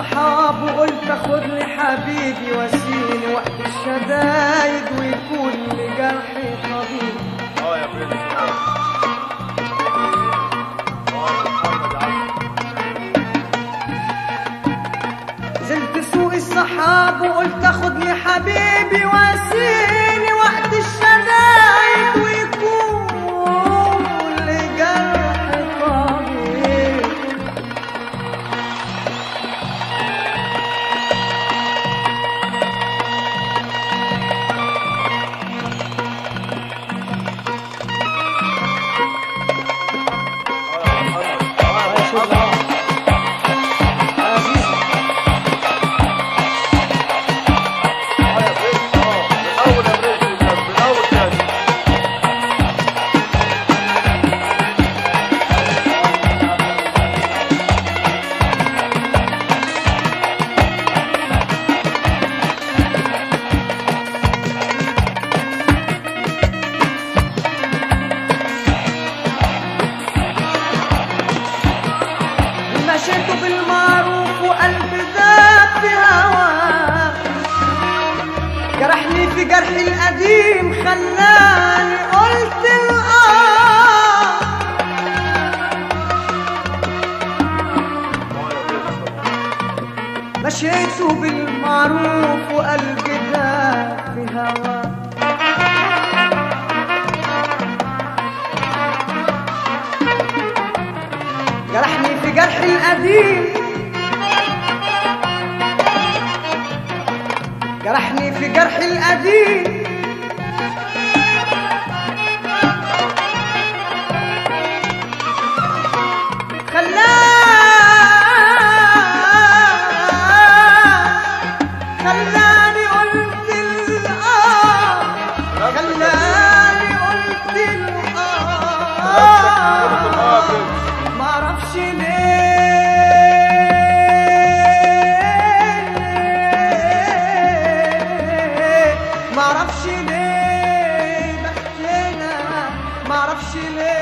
الصحاب وقلت اخدني حبيبي واسيني وقت الشدايد ويكون لجرحي طبيب اه يا برنس اه يا محمد عبد نزلت سوق الصحاب وقلت اخدني حبيبي واسيني وقت الشدايد ويكون لجرحي طبيب اه يا محمد اه يا محمد اه يا برنس اه من اول يا برنس من اول تاني مشيت بالمعروف وقلبي ذاب في هواه جرحني في جرحي القديم خلاني قلت الآه اه يا برنس مشيت بالمعروف وقلبي ذاب في هواه جرحني في جرحي القديم جرحني في جرحي القديم خلاني خلاني قلت الآه خلاني قلت الآه معرفش ليه معرفش ليه بختنا معرفش ليه